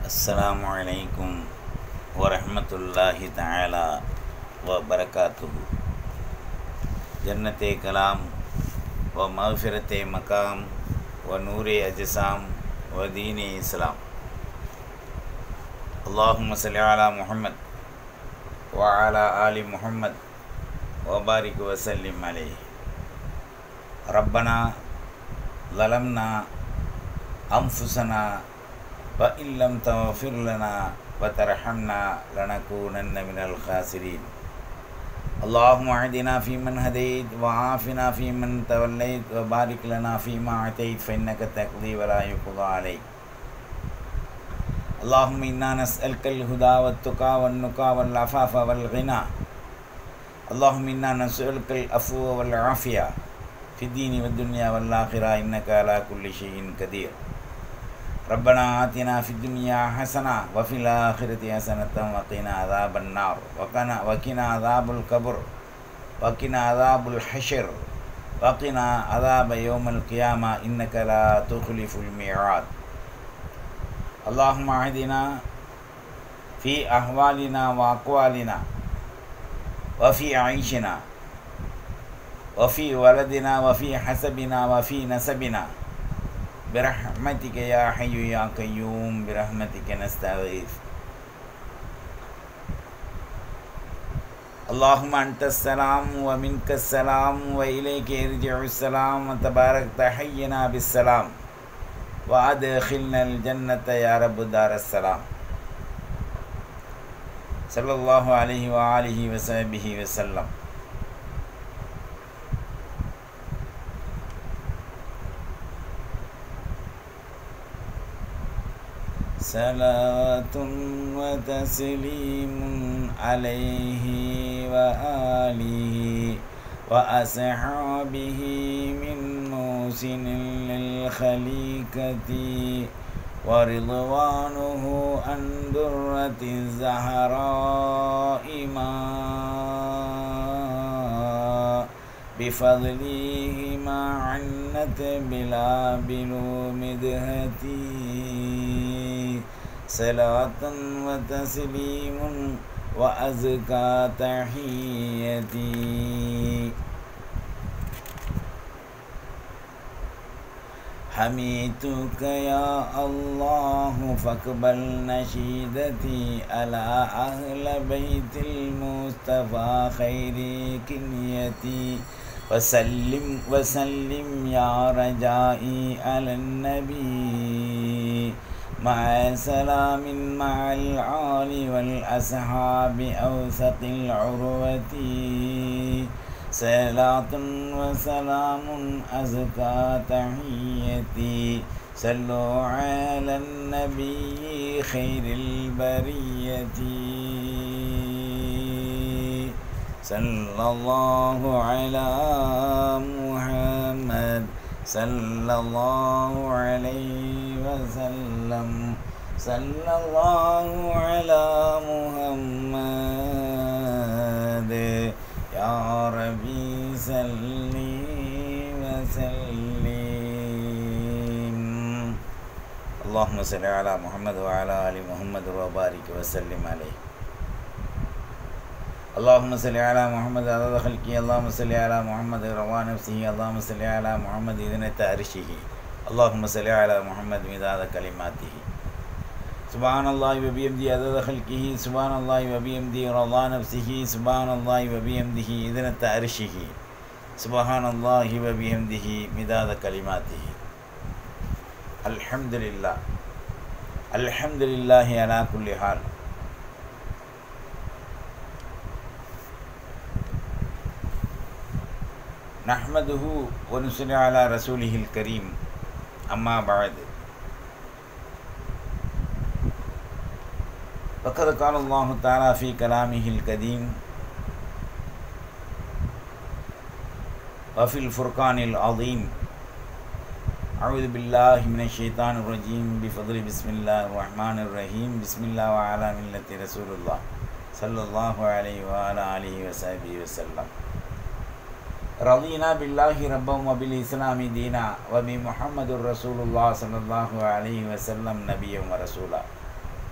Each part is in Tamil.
السلام عليكم ورحمة الله تعالى وبركاته جنت کلام و مغفرت مقام و نور اجسام و دین اسلام اللهم صل على محمد وعلى آل محمد وبارك وسلم عليه ربنا ظلمنا أنفسنا وإن لم تغفر لنا وترحمنا لنكونن من الخاسرين اللهم اهدنا فيمن هديت وعافنا فيمن توليت وبارك لنا فيما أعطيت فإنك تقضي ولا يقضى عليك اللهم إنا نسألك الهدى والتقى والنقى والعفاف والغنى اللهم إنا نسألك العفو والعافية في الدين والدنيا والآخرة إنك على كل شيء قدير ربنا آتنا في الدنيا حسنة وفي الآخرة حسنة وقنا عذاب النار وقنا وقنا عذاب القبر وقنا عذاب الحشر وقنا عذاب يوم القيامة إنك لا تخلف الميعاد اللهم اهدنا في أحوالنا وأقوالنا وفي عيشنا وفي ولدنا وفي حسبنا وفي نسبنا برحمتك يا حي يا قيوم برحمتك نستغيث اللهم أنت السلام ومنك السلام وإليك يرجع السلام وتبارك تحينا بالسلام وأدخلنا الجنة يا رب دار السلام صلى الله عليه وآله وصحبه وسلم صلاة وتسليم عليه وآله وأصحابه من موسن للخليقة ورضوانه عن درة الزهراء ما بفضله ما عنت بلا بلو مدهتي صلاة وتسليم وأزكى تحيتي حميتك يا الله فاقبل نشيدتي على أهل بيت المصطفى خير كنيتي وسلم وسلم يا رجائي على النبي مع سلام مع العال والأصحاب أوثق العروة صلاة وسلام أزكى تحيتي صلوا على النبي خير البرية صلى الله على محمد صلى الله عليه وسلم صلى الله على محمد يا ربي صل وسلم اللهم صل على محمد وعلى ال محمد وبارك وسلم عليه اللهم صل على محمد عدد خلقه اللهم صل على محمد روى نفسه اللهم صل على محمد إذنة عرشه اللهم صل على محمد مداد كلماته سبحان الله وبحمده عدد خلقه سبحان الله وبحمده رضا نفسه سبحان الله وبحمده إذنة عرشه سبحان الله وبحمده مداد كلماته الحمد لله الحمد لله على كل حال نحمده ونصلي على رسوله الكريم أما بعد وقد قال الله تعالى في كلامه القديم وفي الفرقان العظيم أعوذ بالله من الشيطان الرجيم بفضل بسم الله الرحمن الرحيم بسم الله وعلى ملة رسول الله صلى الله عليه وعلى آله وصحبه وسلم رضينا بالله ربا وبالإسلام دينا وبمحمد رسول الله صلى الله عليه وسلم نبيا ورسولا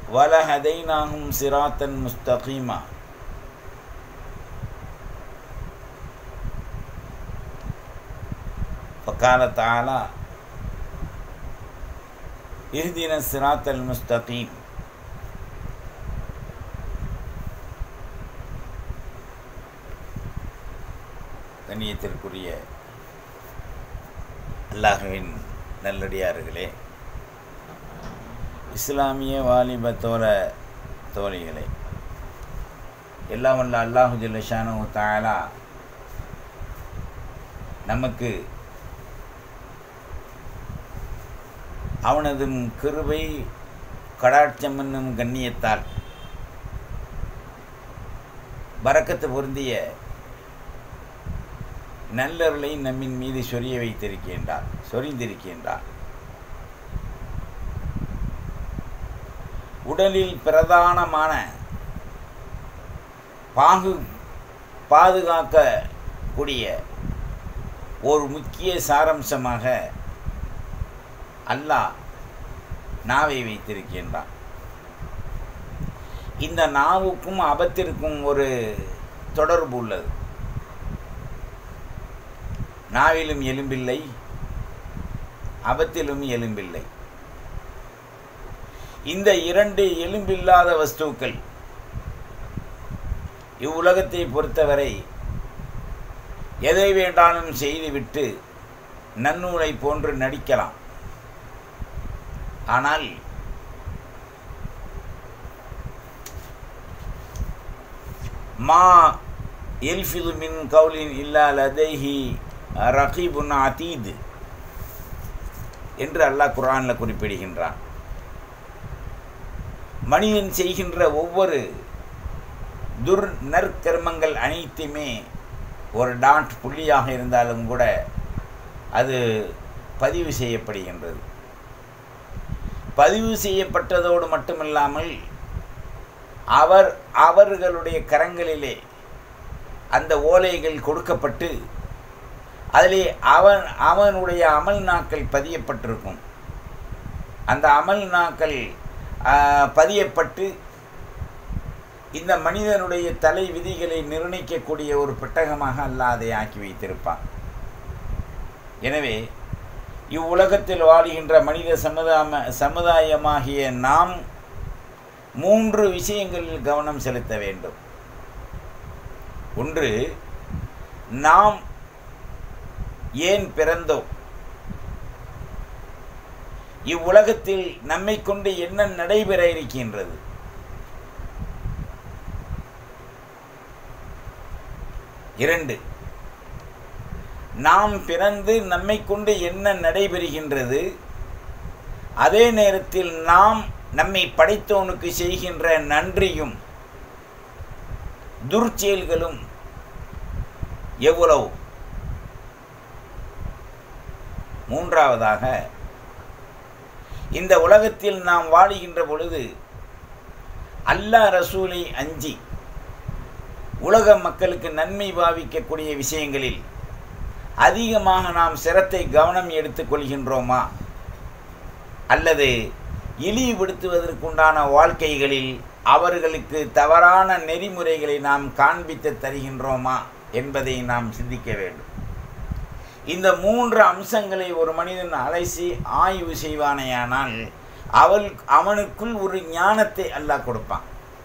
வலஹதைனாகும் சிராத்தன் முஸ்தகீமா فقال تعالى اهدنا الصراط المستقيم கண்ணியத்திற்குரிய அல்லாஹுவின் நல்லடியார்களே இஸ்லாமிய வாலிப தோழ தோழிகளே எல்லாம் வல்ல அல்லாஹு ஜல்லஷானு தாலா நமக்கு அவனது கிருபை கடாட்சம் என்னும் கண்ணியத்தால் பறக்கத்து பொருந்திய நல்லருளை நம்மின் மீது சொரிய வைத்திருக்கின்றார் சொரிந்திருக்கின்றார் உடலில் பிரதானமான பாகு பாதுகாக்கக்கூடிய ஒரு முக்கிய சாரம்சமாக அல்லாஹ் நாவை வைத்திருக்கின்றான் இந்த நாவுக்கும் அபத்திற்கும் ஒரு தொடர்பு உள்ளது நாவிலும் எலும்பில்லை அபத்திலும் எலும்பில்லை இந்த இரண்டு எலும்பில்லாத வஸ்துக்கள் இவ்வுலகத்தை பொறுத்தவரை எதை வேண்டாலும் செய்துவிட்டு நன்னூலை போன்று நடிக்கலாம் ஆனால் மா எல்ஃபிது மின் கவுலின் இல்லா லதைஹி ரகீபுன் அதீத் என்று அல்லாஹ் குரானில் குறிப்பிடுகின்றான் மனிதன் செய்கின்ற ஒவ்வொரு துர் நற்கர்மங்கள் அனைத்துமே ஒரு டாட் புள்ளியாக இருந்தாலும் கூட அது பதிவு செய்யப்படுகின்றது பதிவு செய்யப்பட்டதோடு மட்டுமில்லாமல் அவர் அவர்களுடைய கரங்களிலே அந்த ஓலைகள் கொடுக்கப்பட்டு அதிலே அவன் அவனுடைய அமல் நாக்கள் பதியப்பட்டிருக்கும் அந்த அமல் நாக்கள் பதியப்பட்டு இந்த மனிதனுடைய தலை விதிகளை நிர்ணயிக்கக்கூடிய ஒரு பெட்டகமாக அல்ல அதை ஆக்கி வைத்திருப்பான் எனவே இவ்வுலகத்தில் வாழுகின்ற மனித சமுதாய சமுதாயமாகிய நாம் மூன்று விஷயங்களில் கவனம் செலுத்த வேண்டும் ஒன்று நாம் ஏன் பிறந்தோம் இவ்வுலகத்தில் நம்மை கொண்டு என்ன நடைபெற இருக்கின்றது இரண்டு நாம் பிறந்து நம்மை கொண்டு என்ன நடைபெறுகின்றது அதே நேரத்தில் நாம் நம்மை படைத்தவனுக்கு செய்கின்ற நன்றியும் துர்ச்செயல்களும் எவ்வளவு மூன்றாவதாக இந்த உலகத்தில் நாம் வாழுகின்ற பொழுது அல்லா ரசூலை அஞ்சி உலக மக்களுக்கு நன்மை பாவிக்கக்கூடிய விஷயங்களில் அதிகமாக நாம் சிரத்தை கவனம் எடுத்துக்கொள்கின்றோமா அல்லது இழிவுபடுத்துவதற்குண்டான வாழ்க்கைகளில் அவர்களுக்கு தவறான நெறிமுறைகளை நாம் காண்பித்து தருகின்றோமா என்பதை நாம் சிந்திக்க வேண்டும் இந்த மூன்று அம்சங்களை ஒரு மனிதன் அலைசி ஆய்வு செய்வானேயானால் அவள் அவனுக்குள் ஒரு ஞானத்தை அல்லாஹ் கொடுப்பான்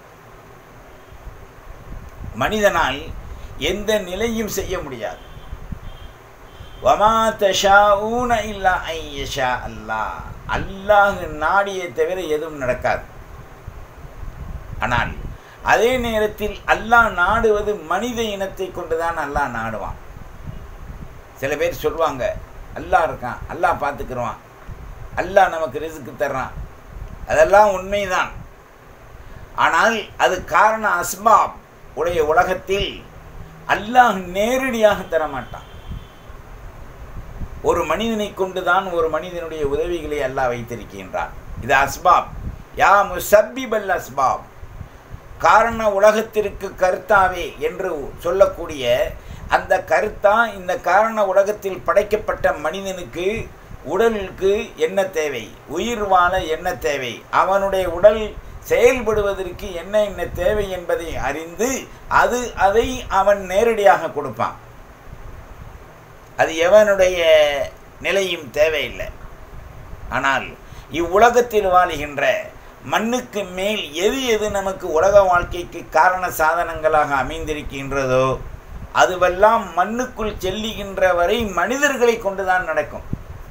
மனிதனால் எந்த நிலையும் செய்ய முடியாது வமா தஷாஊன இல்லா ஐயஷா அல்லாஹ் அல்லாஹ் நாடியை தவிர எதுவும் நடக்காது ஆனால் அதே நேரத்தில் அல்லாஹ் நாடுவது மனித இனத்தை கொண்டுதான் அல்லாஹ் நாடுவான் சில பேர் சொல்லுவாங்க அல்லாஹ் இருக்கான் அல்லாஹ் பார்த்துக்கிடுவான் அல்லாஹ் நமக்கு ரிசுக்கு தர்றான் அதெல்லாம் உண்மைதான் ஆனால் அது காரண அஸ்பாப் உடைய உலகத்தில் அல்லாஹ் நேரடியாக தரமாட்டான் ஒரு மனிதனை கொண்டுதான் ஒரு மனிதனுடைய உதவிகளை அல்லாஹ் வைத்திருக்கின்றான் இது அஸ்பாப் யா முசப்பிபல் அஸ்பாப் காரண உலகத்திற்கு கருத்தாவே என்று சொல்லக்கூடிய அந்த கருத்தா இந்த காரண உலகத்தில் படைக்கப்பட்ட மனிதனுக்கு உடலுக்கு என்ன தேவை உயிர் வாழ என்ன தேவை அவனுடைய உடல் செயல்படுவதற்கு என்ன என்ன தேவை என்பதை அறிந்து அது அதை அவன் நேரடியாக கொடுப்பான் அது எவனுடைய நிலையும் தேவையில்லை ஆனால் இவ்வுலகத்தில் வாழுகின்ற மண்ணுக்கு மேல் எது எது நமக்கு உலக வாழ்க்கைக்கு காரண சாதனங்களாக அமைந்திருக்கின்றதோ அதுவெல்லாம் மண்ணுக்குள் செல்லுகின்ற வரை மனிதர்களை கொண்டுதான் நடக்கும்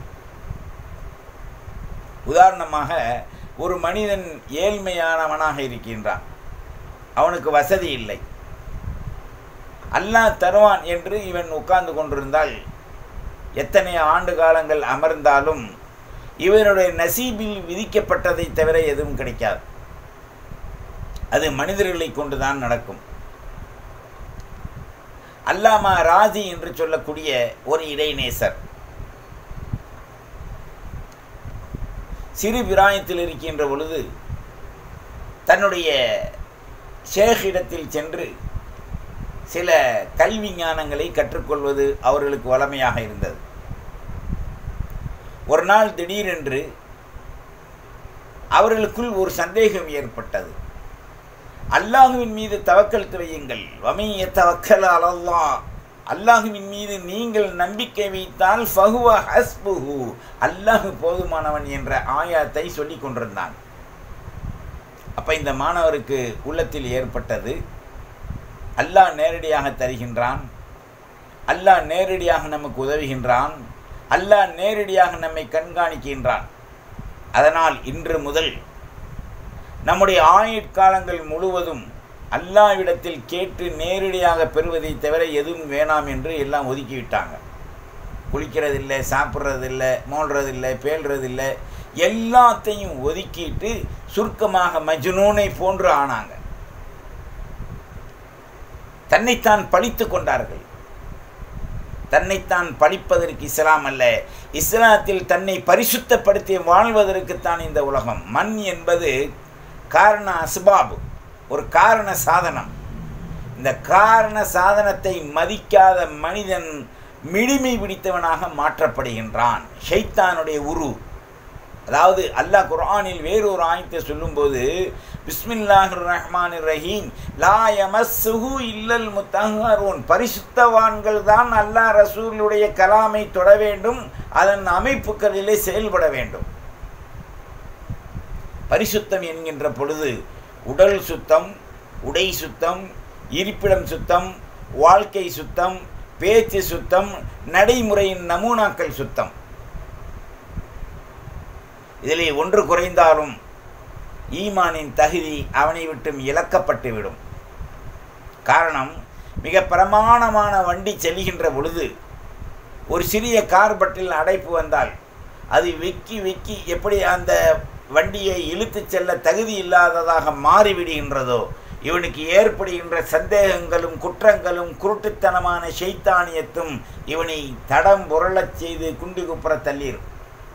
உதாரணமாக ஒரு மனிதன் ஏழ்மையானவனாக இருக்கின்றான் அவனுக்கு வசதி இல்லை அல்லாஹ் தருவான் என்று இவன் உட்கார்ந்து கொண்டிருந்தால் எத்தனை ஆண்டு காலங்கள் அமர்ந்தாலும் இவனுடைய நசீபில் விதிக்கப்பட்டதை தவிர எதுவும் கிடைக்காது அது மனிதர்களை கொண்டுதான் நடக்கும் அல்லாமா ராஜி என்று சொல்லக்கூடிய ஒரு இடைநேசர் சிறு பிராயத்தில் இருக்கின்ற பொழுது தன்னுடைய ஷேகிடத்தில் சென்று சில கல்வி ஞானங்களை கற்றுக்கொள்வது அவர்களுக்கு வளமையாக இருந்தது ஒரு நாள் திடீரென்று அவர்களுக்குள் ஒரு சந்தேகம் ஏற்பட்டது அல்லாஹுவின் மீது தவக்கல் வையுங்கள் வமைய தவக்கல் அலல்லா அல்லாஹுவின் மீது நீங்கள் நம்பிக்கை வைத்தால் ஃபஹுவ ஹஸ்புஹு அல்லாஹு போதுமானவன் என்ற ஆயாத்தை சொல்லி கொண்டிருந்தான் அப்போ இந்த மாணவருக்கு உள்ளத்தில் ஏற்பட்டது அல்லாஹ் நேரடியாக தருகின்றான் அல்லாஹ் நேரடியாக நமக்கு உதவுகின்றான் அல்லாஹ் நேரடியாக நம்மை கண்காணிக்கின்றான் அதனால் இன்று முதல் நம்முடைய ஆயுட்காலங்கள் முழுவதும் அல்லாவிடத்தில் கேட்டு நேரடியாக பெறுவதை தவிர எதுவும் வேணாம் என்று எல்லாம் ஒதுக்கிவிட்டாங்க குளிக்கிறதில்லை சாப்பிட்றதில்லை மோல்றதில்லை பேல்றதில்லை எல்லாத்தையும் ஒதுக்கிட்டு சுருக்கமாக மஜ்னூனை போன்று ஆனாங்க தன்னைத்தான் பழித்து கொண்டார்கள் தன்னைத்தான் பழிப்பதற்கு இஸ்லாம் அல்ல இஸ்லாத்தில் தன்னை பரிசுத்தப்படுத்தி வாழ்வதற்குத்தான் இந்த உலகம் மண் என்பது காரண அஸ்பாபு ஒரு காரண சாதனம் இந்த காரண சாதனத்தை மதிக்காத மனிதன் மிடிமை பிடித்தவனாக மாற்றப்படுகின்றான் ஷைத்தானுடைய உரு அதாவது அல்லாஹ் குர்ஆனில் வேறொரு ஆயத்தை சொல்லும்போது பிஸ்மில்லாஹிர் ரஹ்மான் ரஹீம் லா யமஸ்ஸுஹு இல்லல் முத்தஹ்ஹரூன் பரிசுத்தவான்கள் தான் அல்லாஹ் ரசூலுடைய கலாமை தொட வேண்டும் அதன் அமைப்புகளிலே செயல்பட வேண்டும் பரிசுத்தம் என்கின்ற பொழுது உடல் சுத்தம் உடை சுத்தம் இருப்பிடம் சுத்தம் வாழ்க்கை சுத்தம் பேச்சு சுத்தம் நடைமுறையின் நமூனாக்கள் சுத்தம் இதிலே ஒன்று குறைந்தாலும் ஈமானின் தகுதி அவனை விட்டும் இழக்கப்பட்டுவிடும் காரணம் மிக பிரமாணமான வண்டி செல்கின்ற பொழுது ஒரு சிறிய கார்பட்டில் அடைப்பு வந்தால் அது வெக்கி வெக்கி எப்படி அந்த வண்டியை இழுத்து செல்ல தகுதி இல்லாததாக மாறிவிடுகின்றதோ இவனுக்கு ஏற்படுகின்ற சந்தேகங்களும் குற்றங்களும் குருட்டுத்தனமான ஷைத்தானியத்தும் இவனை தடம் புரளச் செய்து குண்டு குப்புற தள்ளிடும்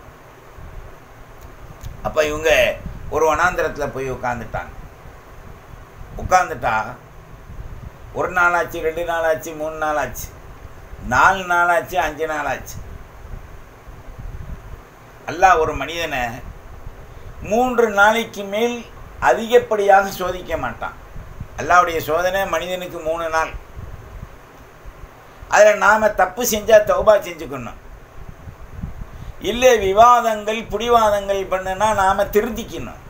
அப்போ இவங்க ஒரு வனாந்திரத்தில் போய் உட்காந்துட்டாங்க உட்காந்துட்டா ஒரு நாள் ஆச்சு ரெண்டு நாள் ஆச்சு மூணு நாள் ஆச்சு நாலு நாள் ஆச்சு அஞ்சு நாள் ஆச்சு அல்லாஹ் ஒரு மனிதனை மூன்று நாளைக்கு மேல் அதிகப்படியாக சோதிக்க மாட்டான் அல்லாவுடைய சோதனை மனிதனுக்கு மூணு நாள் அதில் நாம் தப்பு செஞ்சால் தௌபா செஞ்சுக்கணும் இல்லை விவாதங்கள் புடிவாதங்கள் பண்ணுனா நாம் திருந்திக்கணும்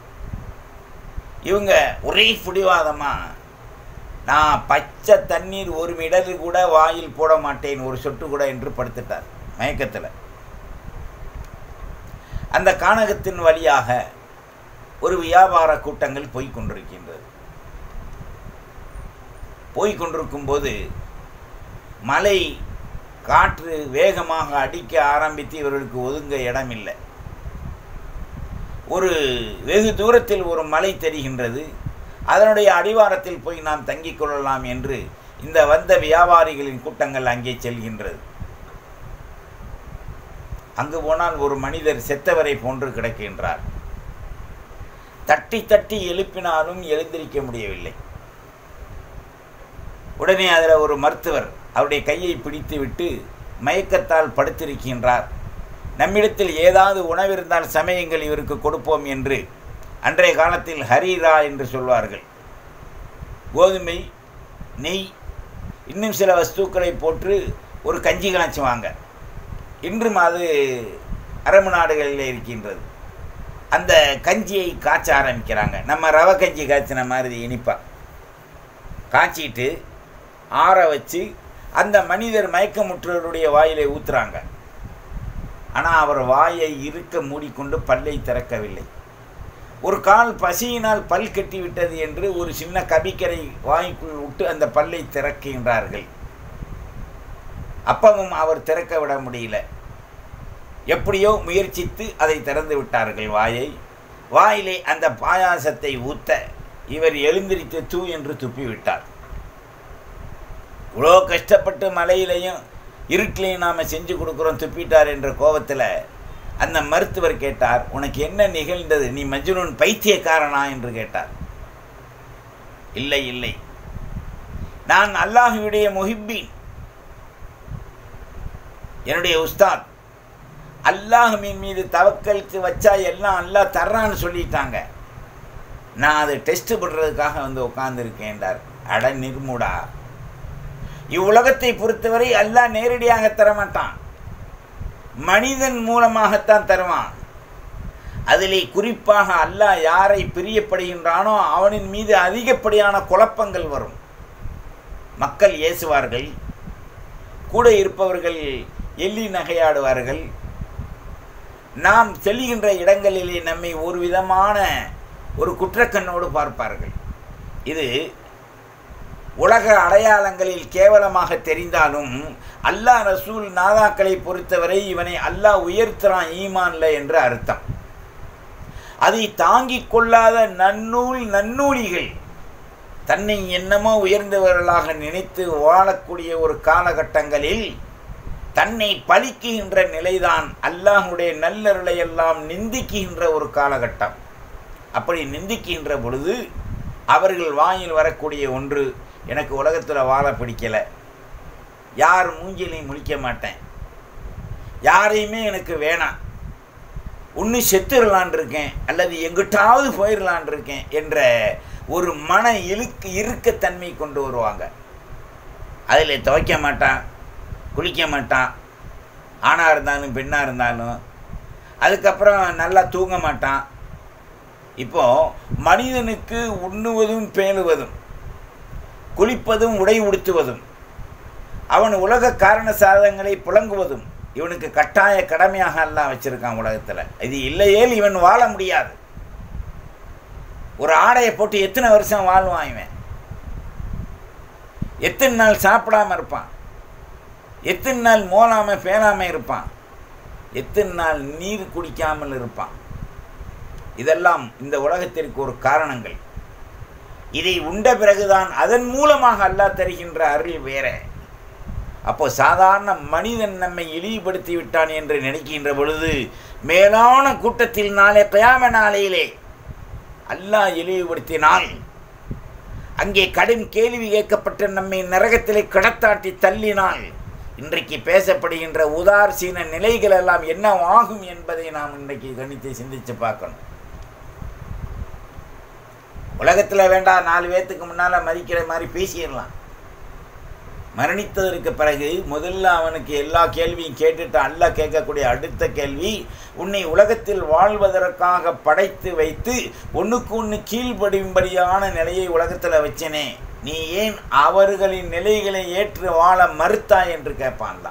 இவங்க ஒரே புடிவாதமாக நான் பச்சை தண்ணீர் ஒரு மிடலு கூட வாயில் போட மாட்டேன் ஒரு சொட்டு கூட என்று படுத்துட்டார் மயக்கத்தில் அந்த கானகத்தின் வழியாக ஒரு வியாபார கூட்டங்கள் போய் கொண்டிருக்கின்றது போய் கொண்டிருக்கும் போது மலை காற்று வேகமாக அடிக்க ஆரம்பித்து இவர்களுக்கு ஒதுங்க இடமில்லை ஒரு வெகு தூரத்தில் ஒரு மலை தெரிகின்றது அதனுடைய அடிவாரத்தில் போய் நாம் தங்கிக் கொள்ளலாம் என்று இந்த வந்த வியாபாரிகளின் கூட்டங்கள் அங்கே செல்கின்றது அங்கு போனால் ஒரு மனிதர் செத்தவரை போன்று கிடக்கின்றார் தட்டி தட்டி எழுப்பினாலும் எழுந்திருக்க முடியவில்லை உடனே அதில் ஒரு மருத்துவர் அவருடைய கையை பிடித்து விட்டு மயக்கத்தால் படுத்திருக்கின்றார் நம்மிடத்தில் ஏதாவது உணவிருந்தால் சமயங்கள் இவருக்கு கொடுப்போம் என்று அன்றைய காலத்தில் ஹரீரா என்று சொல்வார்கள் கோதுமை நெய் இன்னும் சில வஸ்துக்களை போட்டு ஒரு கஞ்சி காய்ச்சுவாங்க இன்றும் அது அரபு நாடுகளில் இருக்கின்றது அந்த கஞ்சியை காய்ச்ச ஆரம்பிக்கிறாங்க நம்ம ரவை கஞ்சி காய்ச்சின மாதிரி இனிப்பா காய்ச்சிட்டு ஆற வச்சு அந்த மனிதர் மயக்கமுற்றவருடைய வாயிலை ஊத்துறாங்க ஆனால் அவர் வாயை இருக்க மூடிக்கொண்டு பல்லை திறக்கவில்லை ஒரு கால் பசியினால் பல் கட்டி விட்டது என்று ஒரு சின்ன கபிக்கரை வாய்க்குள் விட்டு அந்த பல்லை திறக்கின்றார்கள் அப்பவும் அவர் திறக்க விட முடியல எப்படியோ முயற்சித்து அதை திறந்து விட்டார்கள் வாயை வாயிலே அந்த பாயாசத்தை ஊத்த இவர் எழுந்திரித்து தூ என்று துப்பி விட்டார் இவ்வளோ கஷ்டப்பட்டு மலையிலையும் இருட்டிலையும் நாம் செஞ்சு கொடுக்குறோம் துப்பிட்டார் என்ற கோபத்தில் அந்த மருத்துவர் கேட்டார் உனக்கு என்ன நிகழ்ந்தது நீ மஜ்னூன் பைத்தியக்காரனா என்று கேட்டார் இல்லை இல்லை நான் அல்லாஹுடைய முஹிப்பீன் என்னுடைய உஸ்தாத் அல்லாஹுவின் மீது தவக்கலித்து வச்சா எல்லாம் அல்லாஹ் தர்றான்னு சொல்லிட்டாங்க நான் அதை டெஸ்ட் பண்ணுறதுக்காக வந்து உட்காந்துருக்கேன்டார் அட நிர்முடா இவ்வுலகத்தை பொறுத்தவரை அல்லாஹ் நேரடியாக தரமாட்டான் மனிதன் மூலமாகத்தான் தருவான் அதிலே குறிப்பாக அல்லாஹ் யாரை பிரியப்படுகின்றானோ அவனின் மீது அதிகப்படியான குழப்பங்கள் வரும் மக்கள் ஏசுவார்கள் கூட இருப்பவர்கள் எள்ளி நகையாடுவார்கள் நாம் செல்கின்ற இடங்களிலே நம்மை ஒரு விதமான ஒரு குற்றக்கண்ணோடு பார்ப்பார்கள் இது உலக அடையாளங்களில் கேவலமாக தெரிந்தாலும் அல்லாஹ் ரசூல் நாதாக்களை பொறுத்தவரை இவனை அல்லாஹ் உயர்த்துறான் ஈமான்ல என்று அர்த்தம் அதை தாங்கிக் கொள்ளாத நன்னூல் நன்னூலிகள் தன்னை என்னமோ உயர்ந்தவர்களாக நினைத்து வாழக்கூடிய ஒரு காலகட்டங்களில் தன்னை பலிக்குகின்ற நிலைதான் அல்லாஹுடைய நல்லருளை எல்லாம் நிந்திக்குகின்ற ஒரு காலகட்டம் அப்படி நிந்திக்கின்ற பொழுது அவர்கள் வாயில் வரக்கூடிய ஒன்று எனக்கு உலகத்தில் வாழ பிடிக்கலை யார் மூஞ்சிலையும் முழிக்க மாட்டேன் யாரையுமே எனக்கு வேணாம் ஒன்று செத்துடலான் இருக்கேன் அல்லது எங்கிட்டாவது போயிடலான் இருக்கேன் என்ற ஒரு மன இழுக்கு இறுக்கத்தன்மை கொண்டு வருவாங்க அதில் துவைக்க மாட்டான் குளிக்க மாட்டான் ஆணாக இருந்தாலும் பெண்ணாக இருந்தாலும் அதுக்கப்புறம் நல்லா தூங்க மாட்டான் இப்போது மனிதனுக்கு உண்ணுவதும் பேணுவதும் குளிப்பதும் உடை உடுத்துவதும் அவன் உலக காரண சாதகங்களை புழங்குவதும் இவனுக்கு கட்டாய கடமையாக எல்லாம் வச்சிருக்கான் உலகத்தில் இது இல்லையேல் இவன் வாழ முடியாது ஒரு ஆடையை போட்டு எத்தனை வருஷம் வாழ்வான் இவன் எத்தனை நாள் சாப்பிடாம இருப்பான் எத்தனை நாள் மோலாமல் பேணாமல் இருப்பான் எத்தனை நாள் நீர் குடிக்காமல் இருப்பான் இதெல்லாம் இந்த உலகத்திற்கு ஒரு காரணங்கள் இதை உண்ட பிறகுதான் அதன் மூலமாக அல்லாஹ் தருகின்ற அருள் வேற அப்போ சாதாரண மனிதன் நம்மை இழிவுபடுத்தி விட்டான் என்று நினைக்கின்ற பொழுது மேலான கூட்டத்தில் நாளை கயாம நாளையிலே அல்லாஹ் இழிவுபடுத்தினால் அங்கே கடும் கேள்வி கேட்கப்பட்ட நம்மை நரகத்திலே கடத்தாட்டி தள்ளினால் இன்றைக்கு பேசப்படுகின்ற உதாசீன நிலைகள் எல்லாம் என்ன ஆகும் என்பதை நாம் இன்றைக்கு கணித்து சிந்தித்து பார்க்கணும் உலகத்தில் வேண்டாம் நாலு பேர்த்துக்கு முன்னால் மதிக்கிற மாதிரி பேசிடலாம் மரணித்ததற்கு பிறகு முதல்ல அவனுக்கு எல்லா கேள்வியும் கேட்டுட்டு அல்ல கேட்கக்கூடிய அடுத்த கேள்வி உன்னை உலகத்தில் வாழ்வதற்காக படைத்து வைத்து ஒன்றுக்கு ஒன்று கீழ்படியும்படியான நிலையை உலகத்தில் வச்சனே நீ ஏன் அவர்களின் நிலைகளை ஏற்று வாழ மறுத்தாய் என்று கேட்பான்ல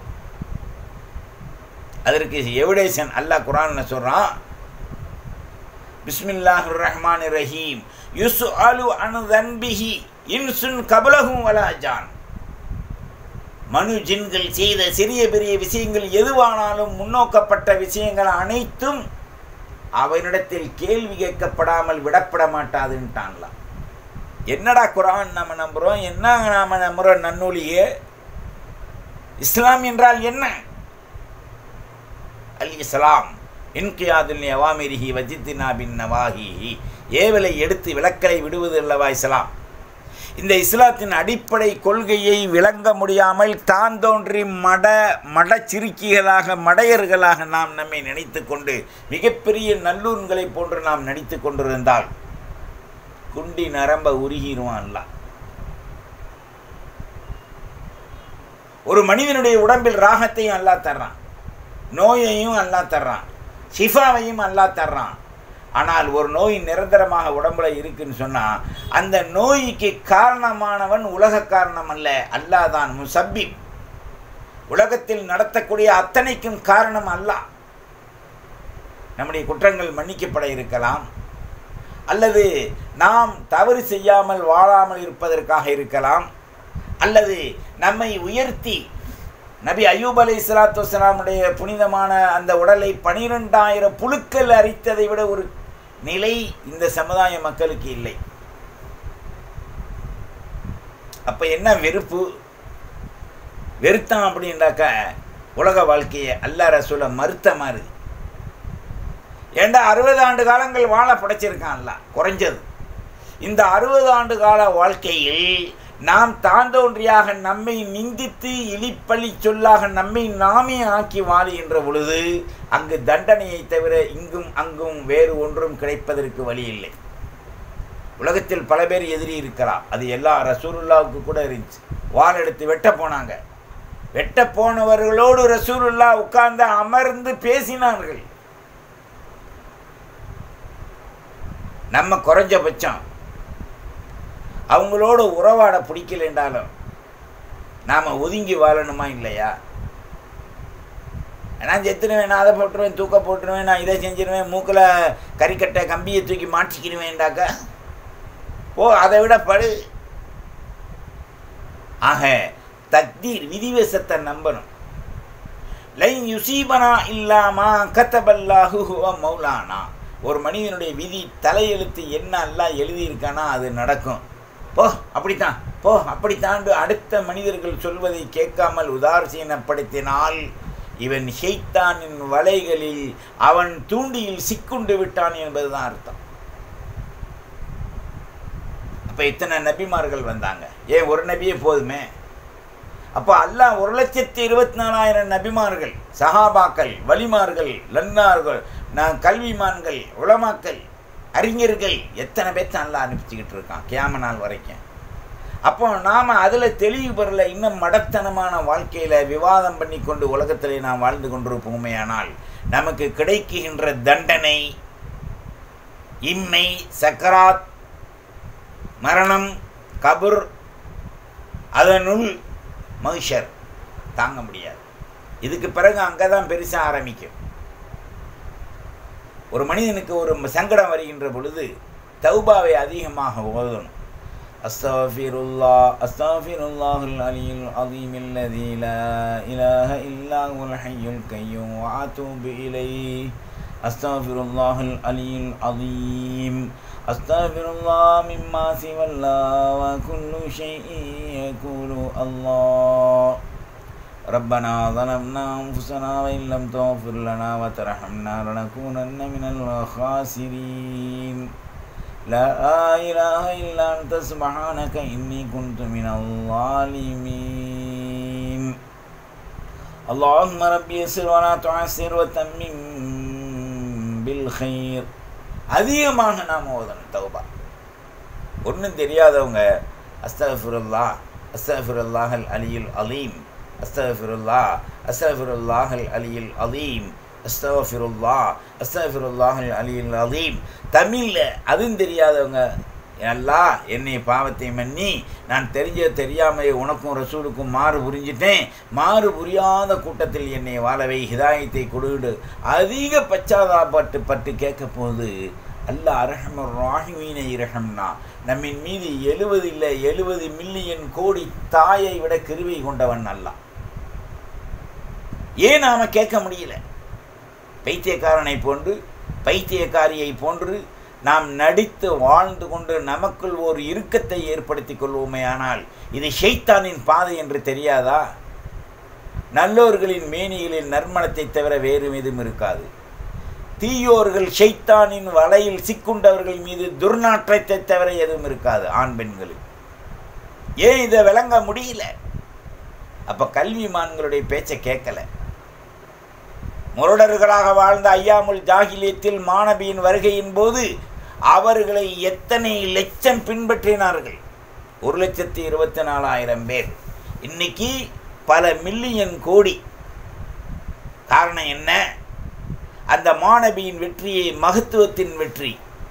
அதற்கு எவிடேஷன் அல்லாஹ் குரான் சொல்கிறான் பிஸ்மில்லாஹ் ரஹ்மான் ரஹீம் யுசு அலு அனு தன்பிஹி இன்சுன் கபலகும் வலாஜான் மனு ஜின்கள் செய்த சிறிய பெரிய விஷயங்கள் எதுவானாலும் முன்னோக்கப்பட்ட விஷயங்கள் அனைத்தும் அவனிடத்தில் கேள்வி கேட்கப்படாமல் விடப்பட மாட்டாதுன்ட்டான்லாம் என்னடா குரான் நம்ம நம்புகிறோம் என்ன நாம நம்புகிறோம் நன்னூலியே இஸ்லாம் என்றால் என்ன அல் இஸ்லாம் இன்கியாதுல் அவாமிரிஹி வஜித்தினா பின் நவாஹிஹி ஏவலை எடுத்து விளக்கலை விடுவது அல்லவா இஸ்லாம் இந்த இஸ்லாத்தின் அடிப்படை கொள்கையை விளங்க முடியாமல் தான் தோன்றி மட மடச்சிறுக்கிகளாக மடையர்களாக நாம் நம்மை நினைத்து கொண்டு மிகப்பெரிய நல்லூன்களைப் போன்று நாம் நடித்து கொண்டிருந்தால் குண்டி நரம்ப உருகிடுவான் அல்லாஹ் ஒரு மனிதனுடைய உடம்பில் ராகத்தையும் அல்லாஹ் தர்றான் நோயையும் அல்லாஹ் தர்றான் ஷிஃபாவையும் அல்லாஹ் தர்றான் ஆனால் ஒரு நோய் நிரந்தரமாக உடம்புல இருக்குன்னு சொன்னால் அந்த நோய்க்கு காரணமானவன் உலக காரணம் அல்ல அல்லாஹ் தான் முசப்பி உலகத்தில் நடத்தக்கூடிய அத்தனைக்கும் காரணம் அல்லாஹ் நம்முடைய குற்றங்கள் மன்னிக்கப்பட இருக்கலாம் அல்லது நாம் தவறு செய்யாமல் வாழாமல் இருப்பதற்காக இருக்கலாம் அல்லது நம்மை உயர்த்தி நபி அய்யூப் அலை சலாத்து வசலாமுடைய புனிதமான அந்த உடலை பனிரெண்டாயிரம் புழுக்கள் அரித்ததை விட ஒரு நிலை இந்த சமுதாய மக்களுக்கு இல்லை அப்ப என்ன வெறுப்பு வெறுத்தான் அப்படின்றாக்க உலக வாழ்க்கையை அல்லா ரசூல மறுத்த மாதிரி ஏண்டா அறுபது ஆண்டு காலங்கள் வாழ படைச்சிருக்கான்ல குறைஞ்சது இந்த அறுபது ஆண்டு கால வாழ்க்கையில் நாம் தாந்தோன்றியாக நம்மை நிந்தித்து இழிப்பழி சொல்லாக நம்மை நாமே ஆக்கி வாழுகின்ற பொழுது அங்கு தண்டனையை தவிர இங்கும் அங்கும் வேறு ஒன்றும் கிடைப்பதற்கு வழி இல்லை உலகத்தில் பல பேர் எதிரி இருக்கலாம் அது எல்லா ரசூலுல்லாவுக்கு கூட இருந்துச்சு வால் எடுத்து வெட்ட போனாங்க வெட்ட போனவர்களோடு ரசூலுல்லா உட்கார்ந்து அமர்ந்து பேசினார்கள் நம்ம குறைஞ்சபட்சம் அவங்களோட உறவாட பிடிக்கலைன்றாலும் நாம் ஒதுங்கி வாழணுமா இல்லையா நான் செத்துருவேன் நான் அதை போட்டுருவேன் தூக்க போட்டுருவேன் நான் இதை செஞ்சிருவேன் மூக்கில் கறிக்கட்டை கம்பியை தூக்கி மாட்டிக்கிடுவேன்டாக்கா ஓ அதை விட படு ஆக தக்தீர் விதிவசத்தை நம்பணும் லைன் யுசீபனா இல்லாமா கத்தபல்லாஹு மௌலானா ஒரு மனிதனுடைய விதி தலையெழுத்து என்ன எல்லாம் எழுதியிருக்கானா அது நடக்கும் போ அப்படித்தான் போ அப்படித்தான் அடுத்த மனிதர்கள் சொல்வதை கேட்காமல் உதாசீனப்படுத்தினால் இவன் ஷெய்தானின் வலைகளில் அவன் தூண்டியில் சிக்குண்டு விட்டான் என்பதுதான் அர்த்தம் அப்போ இத்தனை நபிமார்கள் வந்தாங்க ஏன் ஒரு நபியே போதுமே அப்போ அல்லாஹ் ஒரு லட்சத்தி இருபத்தி நாலாயிரம் நபிமார்கள் சஹாபாக்கள் வலிமார்கள் லன்னார்கள் நான் கல்விமான்கள் உளமாக்கல் அறிஞர்கள் எத்தனை பேர்த்த நல்லா அனுப்பிச்சுக்கிட்டு இருக்கான் கேம நாள் வரைக்கும் அப்போ நாம் அதில் தெளிவு பெறல இன்னும் மடத்தனமான வாழ்க்கையில் விவாதம் பண்ணி கொண்டு உலகத்தில் நாம் வாழ்ந்து கொண்டிருப்போமேயானால் நமக்கு கிடைக்குகின்ற தண்டனை இம்மை சக்கராத் மரணம் கபுர் அதனுள் மகிஷர் தாங்க முடியாது இதுக்கு பிறகு அங்கே தான் பெருசாக ஆரம்பிக்கும் ஒரு மனிதனுக்கு ஒரு சங்கடம் வருகின்ற பொழுது தௌபாவை அதிகமாக ஓதணும் அஸ்தஃபிருல்லா அஸ்தஃபிருல்லாஹுல் அலியுல் அலீம் அல்லதி லா இலாஹ இல்லா ஹுவல் ஹய்யுல் கய்யூம் வ அத்தூபு இலைஹி அஸ்தஃபிருல்லாஹுல் அலியுல் அலீம் أستغفر الله مما سوى الله وكل شيء يقول الله ربنا ظلمنا أنفسنا وإن لم تغفر لنا وترحمنا لنكونن من الخاسرين لا إله إلا أنت سبحانك إني كنت من الظالمين اللهم ربي يسر ولا تعسر وتمم بالخير அதிகமாக நாம் ஓதணும் தௌபா ஒன்றும் தெரியாதவங்க அஸ்தஃபிருல்லா அஸ்தஃபிருல்லாஹல் அலியுல் அலீம் அஸ்தஃபிருல்லா அஸ்தஃபிருல்லாஹல் அலியுல் அலீம் அஸ்தஃபிருல்லா அஸ்தஃபிருல்லாஹல் அலியுல் அலீம் தமிழில் அதுவும் தெரியாதவங்க அல்லா என்னை பாவத்தை மன்னி நான் தெரிஞ்ச தெரியாமல் உனக்கும் ரசூலுக்கும் மாறு புரிஞ்சிட்டேன் மாறு புரியாத கூட்டத்தில் என்னை வாழவை ஹிதாயத்தை கொடுடு அதிக பச்சாதாபட்டு பட்டு கேட்க போது அல்ல அரஹமர் ராஹிமீனை இரஹம்னா நம்மின் மீது எழுபது இல்லை எழுபது மில்லியன் கோடி தாயை விட கிருவை கொண்டவன் அல்ல ஏன் நாம கேட்க முடியல பைத்தியக்காரனை போன்று பைத்தியக்காரியை போன்று நாம் நடித்து வாழ்ந்து கொண்டு நமக்குள் ஒரு இறுக்கத்தை ஏற்படுத்திக் கொள்வோமே ஆனால் இது ஷெய்தானின் பாதை என்று தெரியாதா நல்லோர்களின் மேனிகளில் நற்மணத்தை தவிர வேறு எதுவும் இருக்காது தீயோர்கள் ஷெய்தானின் வலையில் சிக்குண்டவர்கள் மீது துர்நாற்றத்தை தவிர எதுவும் இருக்காது ஆண் பெண்களில் ஏன் இதை விளங்க முடியல அப்போ கல்விமான்களுடைய பேச்சை கேட்கல முரடர்களாக வாழ்ந்த ஐயாமுல் ஜாகிலியத்தில் மாணவியின் வருகையின் போது அவர்களை எத்தனை லட்சம் பின்பற்றினார்கள் ஒரு லட்சத்தி இருபத்தி நாலாயிரம் பேர் இன்னைக்கு பல மில்லியன் கோடி காரணம் என்ன அந்த மாணவியின் வெற்றியை மகத்துவத்தின் வெற்றி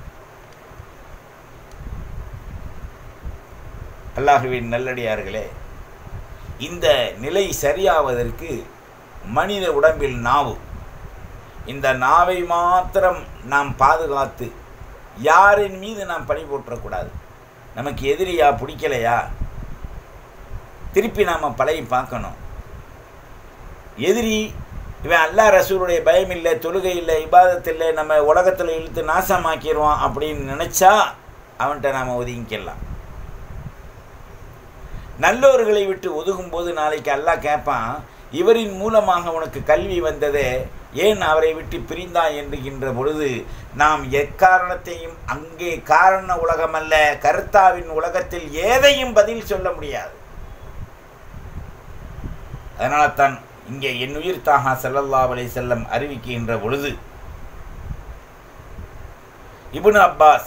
அல்லாஹுவின் நல்லடியார்களே இந்த நிலை சரியாவதற்கு மனித உடம்பில் நாவு இந்த நாவை மாத்திரம் நாம் பாதுகாத்து யாரின் மீது நாம் பழி போற்றக்கூடாது நமக்கு எதிரியா பிடிக்கலையா திருப்பி நாம் பழகி பார்க்கணும் எதிரி இவன் அல்லா ரசூலுடைய பயம் இல்லை தொழுகை இல்லை இபாதத் இல்லை நம்ம உலகத்தில் இழுத்து நாசமாக்கிடுவான் அப்படின்னு நினச்சா அவன்கிட்ட நாம் ஒதுங்கிக்கலாம் நல்லோர்களை விட்டு ஒதுங்கும்போது நாளைக்கு அல்லாஹ் கேட்பான் இவரின் மூலமாக உனக்கு கல்வி வந்ததே ஏன் அவரை விட்டு பிரிந்தாய் என்கின்ற பொழுது நாம் எக்காரணத்தையும் அங்கே காரண உலகம் அல்ல கருத்தாவின் உலகத்தில் ஏதையும் பதில் சொல்ல முடியாது அதனால தான் இங்கே என் உயிர் தாகா செல்லல்லா அலை செல்லம் அறிவிக்கின்ற பொழுது இபுன் அப்பாஸ்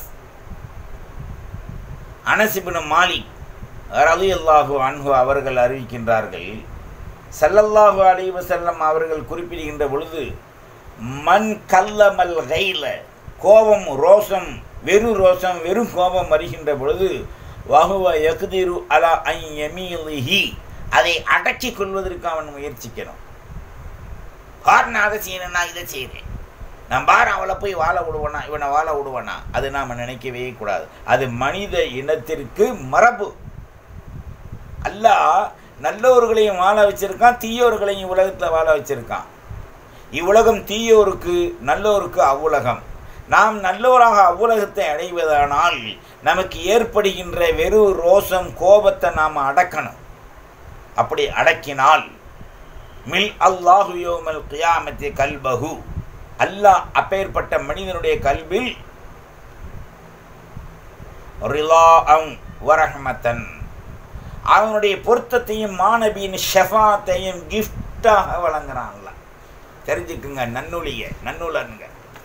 அனசிபுன் மாலிக் ரலி அல்லாஹு அன்ஹு அவர்கள் அறிவிக்கின்றார்கள் சல்லல்லாஹு அலைஹி வஸல்லம் அவர்கள் குறிப்பிடுகின்ற பொழுது மண் கல்லமல் கைல கோபம் ரோஷம் வெறு ரோஷம் வெறும் கோபம் வருகின்ற பொழுது வகுவ யகுதிரு அலா ஐ எமீலிஹி அதை அடக்கி கொள்வதற்கு அவன் முயற்சிக்கணும் பார் நான் அதை செய்யணும் நான் இதை செய்கிறேன் நான் பார் அவளை போய் வாழ விடுவனா இவனை வாழ விடுவனா அது நாம் நினைக்கவே கூடாது அது மனித இனத்திற்கு மரபு அல்லாஹ் நல்லவர்களையும் வாழ வச்சிருக்கான் தீயோர்களையும் உலகத்தில் வாழ வச்சிருக்கான் இவ்வுலகம் தீயோருக்கு நல்லோருக்கு அவ்வுலகம் நாம் நல்லவராக அவ்வுலகத்தை அடைவதானால் நமக்கு ஏற்படுகின்ற வெறும் ரோஷம் கோபத்தை நாம் அடக்கணும் அப்படி அடக்கினால் மில் அல்லாஹு யோமல் கியாமத்தி கல்பகு அல்லாஹ் அப்பேற்பட்ட மனிதனுடைய கல்வில் ரிலா அம் வரஹமத்தன் அவனுடைய பொருத்தத்தையும் மாணவியின் ஷெஃபாத்தையும் கிஃப்டாக வழங்குறான்ல தெரிஞ்சுக்குங்க நன்னூலிய நன்னூலனுங்க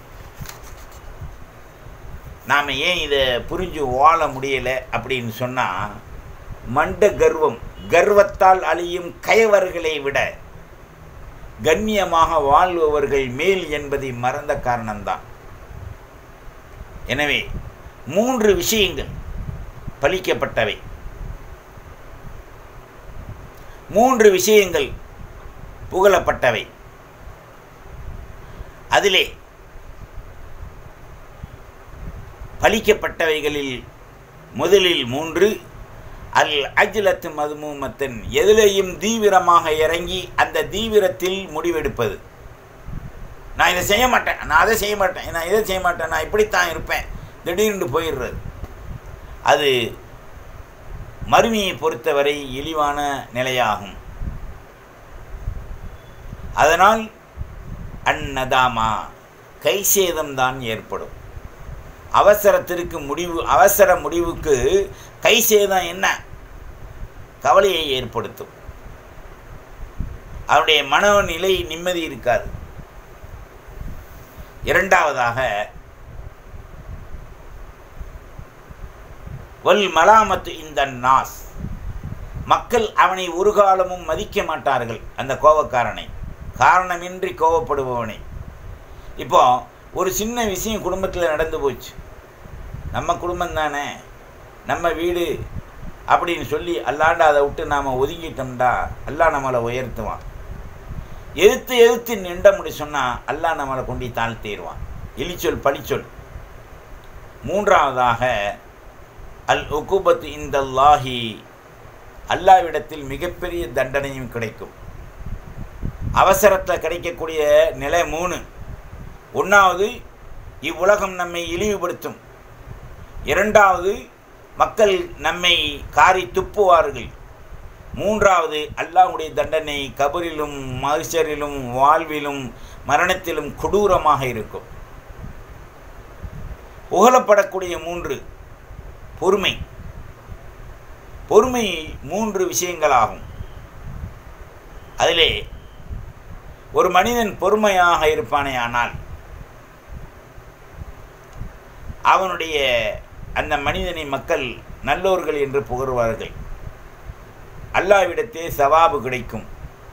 நாம் ஏன் இதை புரிஞ்சு வாழ முடியலை அப்படின்னு சொன்னால் மண்ட கர்வம் கர்வத்தால் அழியும் கயவர்களை விட கண்ணியமாக வாழ்பவர்கள் மேல் என்பதை மறந்த காரணம்தான் எனவே மூன்று விஷயங்கள் பலிக்கப்பட்டவை மூன்று விஷயங்கள் புகழப்பட்டவை அதிலே பலிக்கப்பட்டவைகளில் முதலில் மூன்று அல் அஜ்லத்து மதுமூமத்தன் எதிலையும் தீவிரமாக இறங்கி அந்த தீவிரத்தில் முடிவெடுப்பது நான் இதை செய்ய மாட்டேன் நான் அதை செய்ய மாட்டேன் நான் இதை செய்ய மாட்டேன் நான் இப்படித்தான் இருப்பேன் திடீர்னு போயிடுறது அது மறுமையை பொறுத்தவரை இழிவான நிலையாகும் அதனால் அந்நதாமா கை சேதம்தான் ஏற்படும் அவசரத்திற்கு முடிவு அவசர முடிவுக்கு கை சேதம் என்ன கவலையை ஏற்படுத்தும் அவருடைய மனநிலை நிம்மதி இருக்காது இரண்டாவதாக வல் மலாமத்து இந்த நாஸ் மக்கள் அவனை ஒரு காலமும் மதிக்க மாட்டார்கள் அந்த கோபக்காரனை காரணமின்றி கோபப்படுபவனை இப்போ ஒரு சின்ன விஷயம் குடும்பத்தில் நடந்து போச்சு நம்ம குடும்பம் தானே நம்ம வீடு அப்படின்னு சொல்லி அல்லாண்டா அதை விட்டு நாம் ஒதுங்கிட்டோம்டா அல்லா நம்மளை உயர்த்துவான் எதிர்த்து எதிர்த்து நின்ற முடி சொன்னால் அல்லா நம்மளை கொண்டு தாழ்த்திடுவான் இழிச்சொல் பழிச்சொல் மூன்றாவதாக அல் உகுபத் இந்தல்லாஹி அல்லாவிடத்தில் மிகப்பெரிய தண்டனையும் கிடைக்கும் அவசரத்தில் கிடைக்கக்கூடிய நிலை மூணு ஒன்றாவது இவ்வுலகம் நம்மை இழிவுபடுத்தும் இரண்டாவது மக்கள் நம்மை காரி துப்புவார்கள் மூன்றாவது அல்லாஹ்வுடைய தண்டனை கபரிலும் மகிஷரிலும் வாழ்விலும் மரணத்திலும் கொடூரமாக இருக்கும் புகழப்படக்கூடிய மூன்று பொறுமை பொறுமை மூன்று விஷயங்களாகும் அதிலே ஒரு மனிதன் பொறுமையாக இருப்பானே ஆனால் அவனுடைய அந்த மனிதனை மக்கள் நல்லோர்கள் என்று புகழ்வார்கள் அல்லாவிடத்தே சவாபு கிடைக்கும்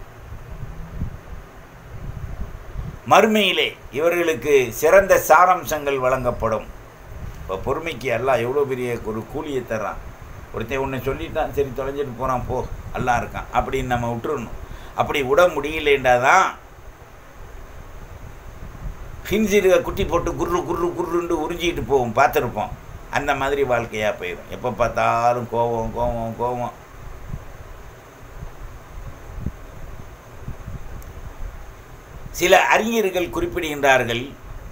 மறுமையிலே இவர்களுக்கு சிறந்த சாராம்சங்கள் வழங்கப்படும் இப்போ பொறுமைக்கு அல்லாஹ் எவ்வளோ பெரிய ஒரு கூலியை தர்றான் ஒருத்தன் ஒன்று சொல்லிட்டான் சரி தொலைஞ்சிட்டு போகிறான் போ அல்லா இருக்கான் அப்படின்னு நம்ம விட்டுறணும் அப்படி விட முடியலன்றா தான் ஹின்சிருக குட்டி போட்டு குர்ரு குர்ரு குர்ருண்டு உறிஞ்சிக்கிட்டு போவோம் பார்த்துருப்போம் அந்த மாதிரி வாழ்க்கையாக போயிடும் எப்போ பார்த்தாலும் கோவம் கோவம் கோவம் சில அறிஞர்கள் குறிப்பிடுகின்றார்கள்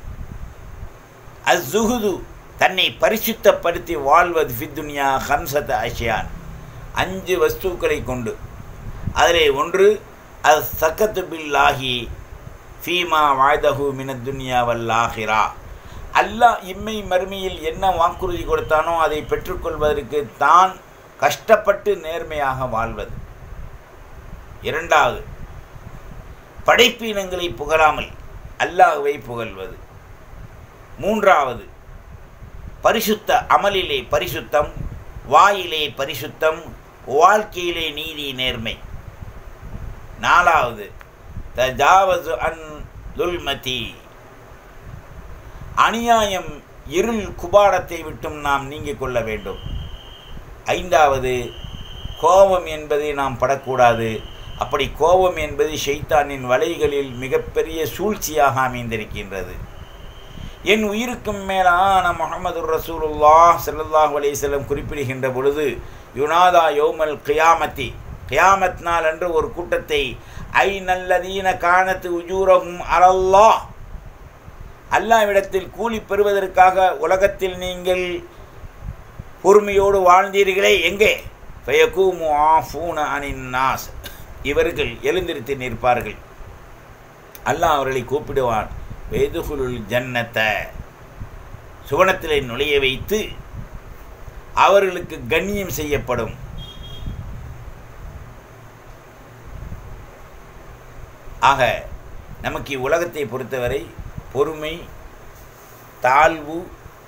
அஸ்ஸுஹுது தன்னை பரிசுத்தப்படுத்தி வாழ்வது ஃபித்துனியா ஹம்சத் அஷியான் அஞ்சு வஸ்துக்களை கொண்டு அதிலே ஒன்று அது சக்கத்து பில்லாஹி ஃபீமா வாய்தஹு மினத் துன்யா வல்லாஹிரா அல்லாஹ் இம்மை மறுமையில் என்ன வாக்குறுதி கொடுத்தானோ அதை பெற்றுக்கொள்வதற்கு தான் கஷ்டப்பட்டு நேர்மையாக வாழ்வது இரண்டாவது படைப்பினங்களை புகழாமல் அல்லாஹ்வை புகழ்வது மூன்றாவது பரிசுத்த அமலிலே பரிசுத்தம் வாயிலே பரிசுத்தம் வாழ்க்கையிலே நீதி நேர்மை நாலாவது தஜாவது அன் துல்மதி அநியாயம் இருள் குபாடத்தை விட்டும் நாம் நீங்கிக் கொள்ள வேண்டும் ஐந்தாவது கோபம் என்பதை நாம் படக்கூடாது அப்படி கோபம் என்பது ஷைத்தானின் வலைகளில் மிகப்பெரிய சூழ்ச்சியாக அமைந்திருக்கின்றது என் உயிருக்கும் மேலான முகமது ரசூலுல்லா ஸல்லல்லாஹு அலைஹி வஸல்லம் குறிப்பிடுகின்ற பொழுது யுனாதா யோமல் கியாமத்தி கியாமத் நாள் என்று ஒரு கூட்டத்தை ஐ நல்லதீன காணத்து உஜூரகும் அலல்லா அல்லாவிடத்தில் கூலி பெறுவதற்காக உலகத்தில் நீங்கள் பொறுமையோடு வாழ்ந்தீர்களே எங்கே ஃபயகூமு ஆஃபூன அனின் நாஸ் இவர்கள் எழுந்திருத்து நிற்பார்கள் அல்லாஹ் அவர்களை கூப்பிடுவான் வேதுகுலுல் ஜன்னத்தை சுவனத்திலே நுழைய வைத்து அவர்களுக்கு கண்ணியம் செய்யப்படும் ஆக நமக்கு உலகத்தை பொறுத்தவரை பொறுமை தாழ்வு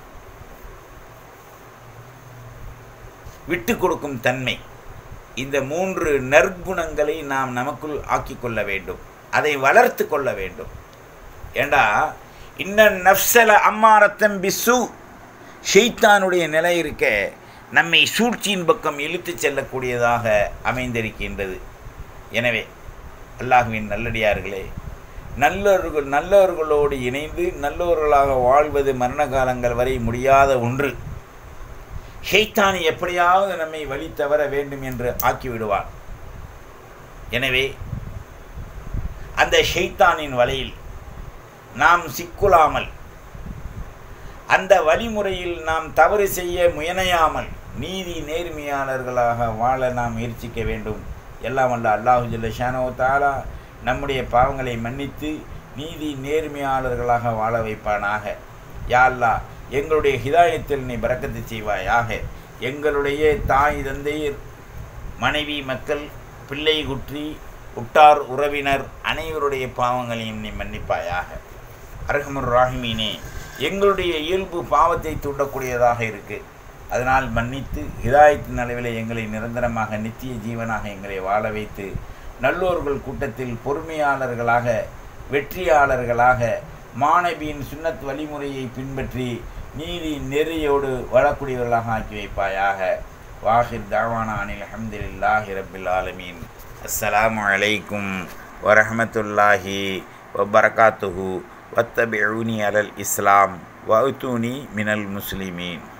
விட்டு கொடுக்கும் தன்மை இந்த மூன்று நற்குணங்களை நாம் நமக்குள் ஆக்கிக் கொள்ள வேண்டும் அதை வளர்த்து கொள்ள வேண்டும் ஏண்டா இன்ன நப்சல அம்மாரத்தம் பிசு ஷெய்தானுடைய நிலை இருக்க நம்மை சூழ்ச்சியின் பக்கம் இழுத்துச் செல்லக்கூடியதாக அமைந்திருக்கின்றது எனவே அல்லாஹுவின் நல்லடியார்களே நல்லவர்கள் நல்லவர்களோடு இணைந்து நல்லவர்களாக வாழ்வது மரண காலங்கள் வரை முடியாத ஒன்று ஷெய்தான் எப்படியாவது நம்மை வழி தவற வேண்டும் என்று ஆக்கிவிடுவான் எனவே அந்த ஷெய்தானின் வலையில் நாம் சிக்குலாமல் அந்த வழிமுறையில் நாம் தவறு செய்ய முயனையாமல் நீதி நேர்மையாளர்களாக வாழ நாம் முயற்சிக்க வேண்டும் எல்லாம் வல்ல அல்லாஹு ஜல்ல ஷானோ தாலா நம்முடைய பாவங்களை மன்னித்து நீதி நேர்மையாளர்களாக வாழ வைப்பானாக யா அல்லா எங்களுடைய ஹிதாயத்தில் நீ பறக்கத்து செய்வாயாக எங்களுடைய தாய் தந்தையர் மனைவி மக்கள் பிள்ளை குற்றி உட்டார் உறவினர் அனைவருடைய பாவங்களையும் நீ மன்னிப்பாயாக அரகமுர் ராஹிமீனே எங்களுடைய இயல்பு பாவத்தை தூண்டக்கூடியதாக இருக்குது அதனால் மன்னித்து ஹிதாயத்தின் அளவில் எங்களை நிரந்தரமாக நித்திய ஜீவனாக எங்களை வாழ வைத்து நல்லோர்கள் கூட்டத்தில் பொறுமையாளர்களாக வெற்றியாளர்களாக மாணவியின் சுன்னத் வழிமுறையை பின்பற்றி நீதி நெறியோடு வாழக்கூடியவர்களாக ஆக்கி வைப்பாயாக வாஹிர் தாவானா அனில் அஹமதுல்லாஹி ரபில் ஆலமீன் அஸ்ஸலாமு அலைக்கும் வரஹமத்துல்லாஹி வபரகாத்துஹு வத்தபிஊனி அலல் இஸ்லாம் வஅத்தூனி மினல் முஸ்லிமீன்